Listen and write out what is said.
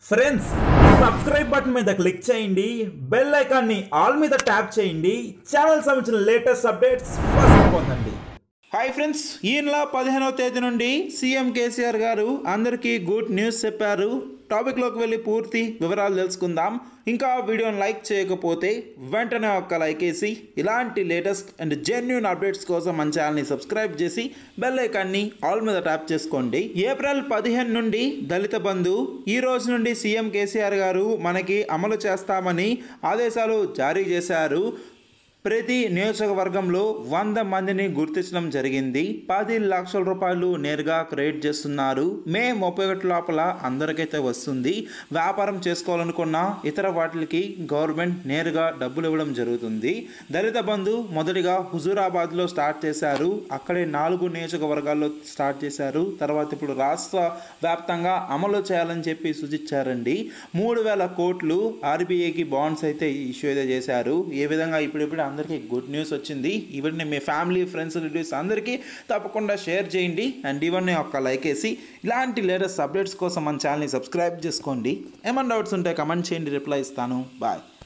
friends subscribe button మీద click చేయండి bell ఐకాన్ని ఆల్ మీద ట్యాప్ చేయండి ఛానల్ సంబంధించిన లేటెస్ట్ అప్డేట్స్ ఫస్ట్ పొందండి హాయ్ ఫ్రెండ్స్ ఈ నెల పదిహేనవ తేదీ నుండి సీఎం కేసీఆర్ గారు అందరికీ గుడ్ న్యూస్ చెప్పారు టాపిక్లోకి వెళ్ళి పూర్తి వివరాలు తెలుసుకుందాం ఇంకా వీడియోని లైక్ చేయకపోతే వెంటనే ఒక్క లైక్ వేసి ఇలాంటి లేటెస్ట్ అండ్ జెన్యున్ అప్డేట్స్ కోసం మన ఛానల్ని సబ్స్క్రైబ్ చేసి బెల్ ఐకాన్ని ఆల్ మీద ట్యాప్ చేసుకోండి ఏప్రిల్ పదిహేను నుండి దళిత బంధు ఈ రోజు నుండి సీఎం కేసీఆర్ గారు మనకి అమలు చేస్తామని ఆదేశాలు జారీ చేశారు ప్రతి నియోజకవర్గంలో వంద మందిని గుర్తించడం జరిగింది పది లక్షల రూపాయలు నేరుగా క్రెడిట్ చేస్తున్నారు మే ముప్పై ఒకటి లోపల అందరికైతే వస్తుంది వ్యాపారం చేసుకోవాలనుకున్న ఇతర వాటికి గవర్నమెంట్ నేరుగా డబ్బులు ఇవ్వడం జరుగుతుంది దళిత బంధు మొదటిగా హుజూరాబాద్లో స్టార్ట్ చేశారు అక్కడే నాలుగు నియోజకవర్గాల్లో స్టార్ట్ చేశారు తర్వాత ఇప్పుడు రాష్ట్ర వ్యాప్తంగా అమలు చేయాలని చెప్పి సూచించారండి మూడు వేల కోట్లు ఆర్బీఐకి బాండ్స్ అయితే ఇష్యూ అయితే చేశారు ఏ విధంగా ఇప్పుడిప్పుడు అందరికీ గుడ్ న్యూస్ వచ్చింది ఇవన్నీ మీ ఫ్యామిలీ ఫ్రెండ్స్ రిలేటివ్స్ అందరికీ తప్పకుండా షేర్ చేయండి అండ్ ఇవన్నీ ఒక లైక్ వేసి ఇలాంటి లేటెస్ట్ అప్డేట్స్ కోసం మన ఛానల్ని సబ్స్క్రైబ్ చేసుకోండి ఏమన్నా డౌట్స్ ఉంటే కమెంట్ చేయండి రిప్లై ఇస్తాను బాయ్